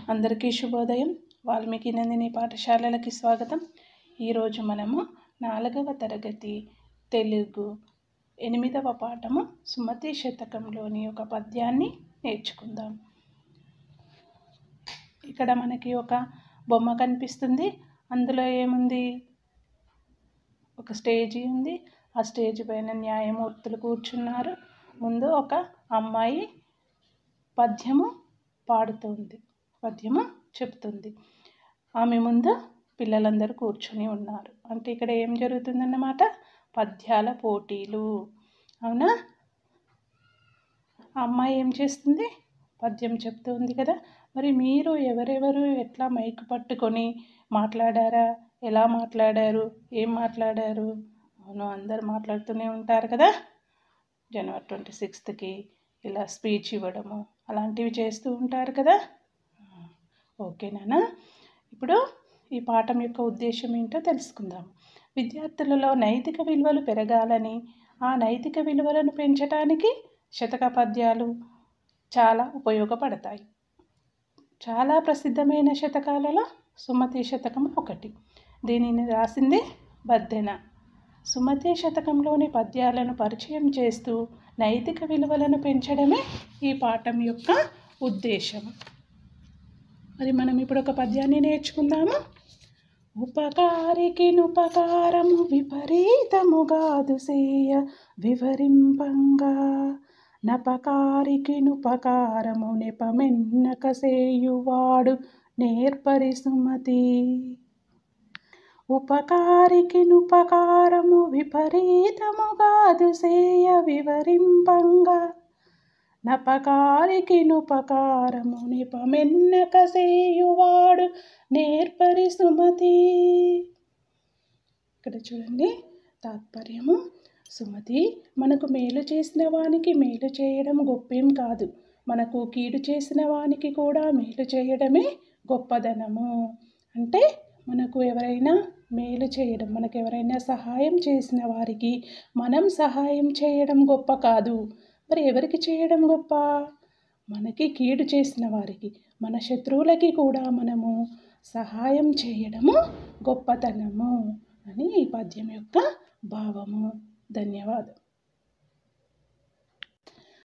అందరికీ శుభోదయం వాల్మీకి నందిని పాఠశాలలకి స్వాగతం ఈరోజు మనము నాలుగవ తరగతి తెలుగు ఎనిమిదవ పాఠము సుమతి శతకంలోని ఒక పద్యాన్ని నేర్చుకుందాం ఇక్కడ మనకి ఒక బొమ్మ కనిపిస్తుంది అందులో ఏముంది ఒక స్టేజీ ఉంది ఆ స్టేజ్ పైన న్యాయమూర్తులు కూర్చున్నారు ముందు ఒక అమ్మాయి పద్యము పాడుతుంది పద్యము చెప్తుంది ఆమె ముందు పిల్లలందరూ కూర్చొని ఉన్నారు అంటే ఇక్కడ ఏం జరుగుతుందన్నమాట పద్యాల పోటీలు అవునా ఆ అమ్మాయి ఏం చేస్తుంది పద్యం చెప్తుంది కదా మరి మీరు ఎవరెవరు ఎట్లా మైక్ పట్టుకొని మాట్లాడారా ఎలా మాట్లాడారు ఏం మాట్లాడారు అవును అందరు మాట్లాడుతూనే ఉంటారు కదా జనవరి ట్వంటీ సిక్స్త్కి ఇలా స్పీచ్ ఇవ్వడము అలాంటివి చేస్తూ ఉంటారు కదా ఓకేనా ఇప్పుడు ఈ పాఠం యొక్క ఉద్దేశం ఏంటో తెలుసుకుందాం విద్యార్థులలో నైతిక విలువలు పెరగాలని ఆ నైతిక విలువలను పెంచడానికి శతక పద్యాలు చాలా ఉపయోగపడతాయి చాలా ప్రసిద్ధమైన శతకాలలో సుమతి శతకం ఒకటి దీనిని రాసింది బద్దెన సుమతి శతకంలోని పద్యాలను పరిచయం చేస్తూ నైతిక విలువలను పెంచడమే ఈ పాఠం యొక్క ఉద్దేశం మరి మనం ఇప్పుడు ఒక పద్యాన్ని నేర్చుకుందాము ఉపకారికి నుపకారము విపరీతముగాదు సేయ వివరింపంగా నపకారికి నుపకారము నెపమెన్నక సేయువాడు నేర్పరి సుమతి ఉపకారికి నుపకారము విపరీతముగాదు సేయ వివరింపంగా నపకారికి నుపకారము నిపమెన్నక సేయువాడు నేర్పరి సుమతి ఇక్కడ చూడండి తాత్పర్యము సుమతి మనకు మేలు చేసిన వానికి మేలు చేయడం గొప్పేం కాదు మనకు కీడు చేసిన వానికి కూడా మేలు చేయడమే గొప్పదనము అంటే మనకు ఎవరైనా మేలు చేయడం మనకు ఎవరైనా సహాయం చేసిన వారికి మనం సహాయం చేయడం గొప్ప కాదు మరి ఎవరికి చేయడం గొప్ప మనకి కీడు చేసిన వారికి మన శత్రువులకి కూడా మనము సహాయం చేయడము గొప్పతనము అని ఈ పద్యం యొక్క భావము ధన్యవాదం